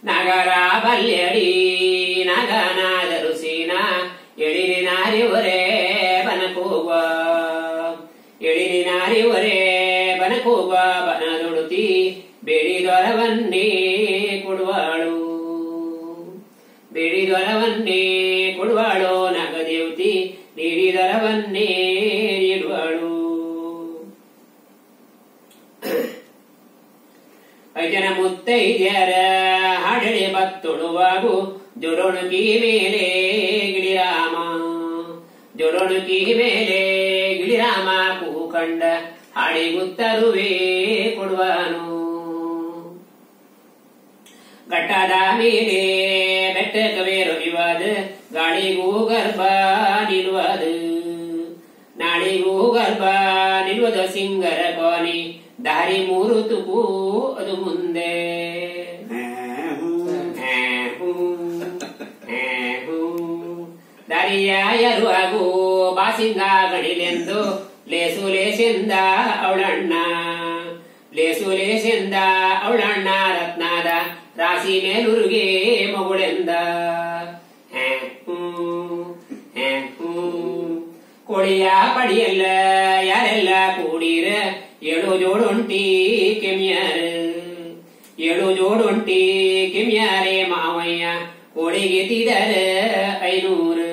ನಗರ ಬಲ್ಯಡಿ ನಗನಾದರು ಸೀನ ಎಳಿರಿ ನಾರಿವರೇ ಬನಕೂಗ ಎಳಿರಿ ನಾರಿವರೇ ಬನಕೂಗ ಬನದುಡುತಿ ಬೇಡಿದೊರವನ್ನೇ ಕೊಡುವಾಳು ಬೇಡಿದೊರವನ್ನೇ ಕೊಡುವಾಳು ನಗದೇವತಿ ನೀಡಿದೊರವನ್ನೇ ನೀಡುವಳು ಅಜನ ಮುತ್ತೈದ್ಯರ ಹಾಡಳೆ ಬತ್ತೊಡುವಾಗು ಜೊಡೊಣಕಿ ಮೇಲೆ ಗಿಳಿರಾಮ ಜೊಡೊಣಕಿ ಮೇಲೆ ಗಿಳಿರಾಮ ಕೂಕಂಡ ಹಾಡಿಗುತ್ತರುವೆ ಕೊಡುವನು ಘಟ್ಟದ ಮೇಲೆ ಬೆಟ್ಟಕವೇರು ಇವಾದ ಗಾಳಿಗೂ ಗರ್ಭ ನಿಲ್ಲುವುದು ನಾಳಿಗೂ ಗರ್ಭ ನಿಲ್ಲುವುದ ಸಿಂಗರ ಕೋನಿ ದಾರಿ ಮೂರು ತುಕು ಅದು ಮುಂದೆ ದಾರಿಯಾಯರು ಹಾಗೂ ಬಾಸಿಂಗ ಗಣಿಲೆಂದು ಲೇಸು ಲೇಸೆಂದ ಅವಳಣ್ಣ ಲೇಸು ಲೇಸೆಂದ ಅವಳಣ್ಣ ರತ್ನದ ರಾಶಿ ಮೇಲುರುಗೆ ಮಗುಳೆಂದ ಹ್ಯಾ, ಹ್ಮ್, ಹ್ಯಾ, ಹ್ಮ್. ಕೋಳಿಯ ಪಡಿಯಲ್ಲ ಯಾರೆಲ್ಲ ಕೂಡಿರ ಏಳು ಜೋಡುಂಟಿ ಕೆಮಿಯಾರ ಏಳು ಜೋಡುಂಟಿ ಕೆಮಿಯಾರೆ ಮಾವಯ್ಯ ಕೋಳಿಗೆ ತಿದರ ಐನೂರು